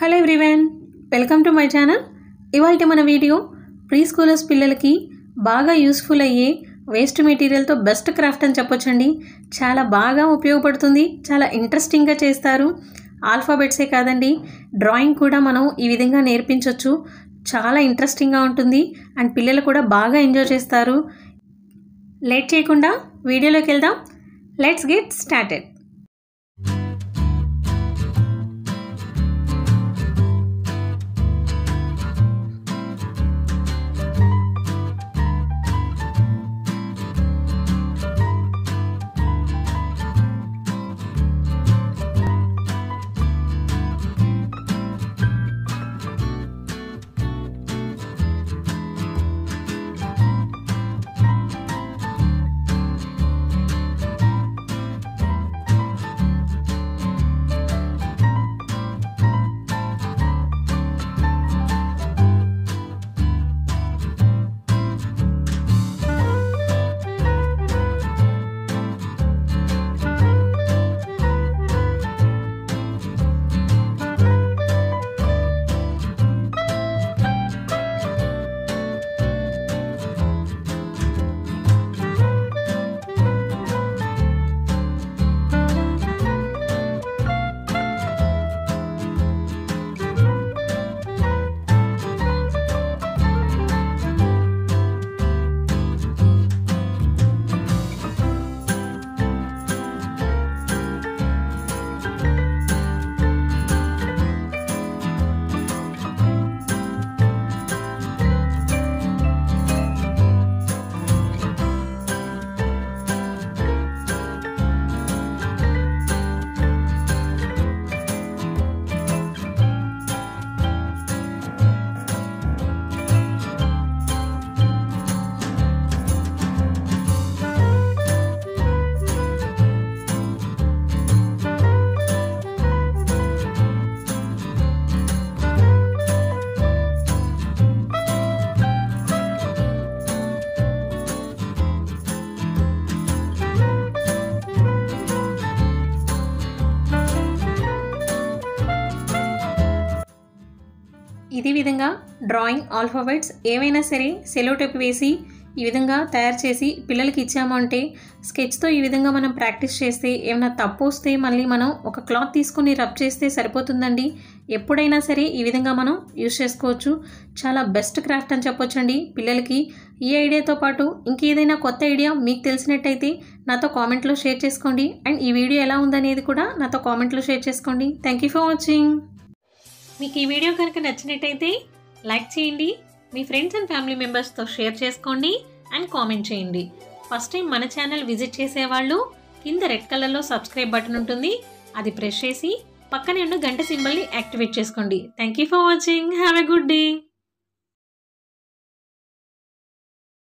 hello everyone welcome to my channel ఇవాళ మన video pre scholars పిల్లలకి బాగా యూస్ఫుల్ అయ్యే వేస్ట్ మెటీరియల్తో బెస్ట్ క్రాఫ్ట్ అని చెప్పొచ్చండి చాలా బాగా ఉపయోగపడుతుంది చాలా ఇంట్రెస్టింగ్గా చేస్తారు ఆల్ఫాబెట్సే కాదండి డ్రాయింగ్ కూడా మనం ఈ విధంగా నేర్పించవచ్చు చాలా ఇంట్రెస్టింగ్గా ఉంటుంది అండ్ పిల్లలు కూడా బాగా ఎంజాయ్ చేస్తారు లేట్ చేయకుండా వీడియోలోకి వెళ్దాం లెట్స్ గెట్ స్టార్టెడ్ ఇదే విధంగా డ్రాయింగ్ ఆల్ఫాబెట్స్ ఏవైనా సరే సెలో టైప్ వేసి ఈ విధంగా తయారు చేసి పిల్లలకి ఇచ్చాము అంటే స్కెచ్తో ఈ విధంగా మనం ప్రాక్టీస్ చేస్తే ఏమైనా తప్పు వస్తే మళ్ళీ మనం ఒక క్లాత్ తీసుకుని రబ్ చేస్తే సరిపోతుందండి ఎప్పుడైనా సరే ఈ విధంగా మనం యూస్ చేసుకోవచ్చు చాలా బెస్ట్ క్రాఫ్ట్ అని చెప్పొచ్చండి పిల్లలకి ఈ ఐడియాతో పాటు ఇంకేదైనా కొత్త ఐడియా మీకు తెలిసినట్టయితే నాతో కామెంట్లో షేర్ చేసుకోండి అండ్ ఈ వీడియో ఎలా ఉందనేది కూడా నాతో కామెంట్లో షేర్ చేసుకోండి థ్యాంక్ యూ ఫర్ వాచింగ్ మీకు ఈ వీడియో కనుక నచ్చినట్టయితే లైక్ చేయండి మీ ఫ్రెండ్స్ అండ్ ఫ్యామిలీ మెంబర్స్తో షేర్ చేసుకోండి అండ్ కామెంట్ చేయండి ఫస్ట్ టైం మన ఛానల్ విజిట్ చేసేవాళ్ళు కింద రెడ్ కలర్లో సబ్స్క్రైబ్ బటన్ ఉంటుంది అది ప్రెస్ చేసి పక్కనే ఉన్న గంట సింబల్ని యాక్టివేట్ చేసుకోండి thank you for watching have a good day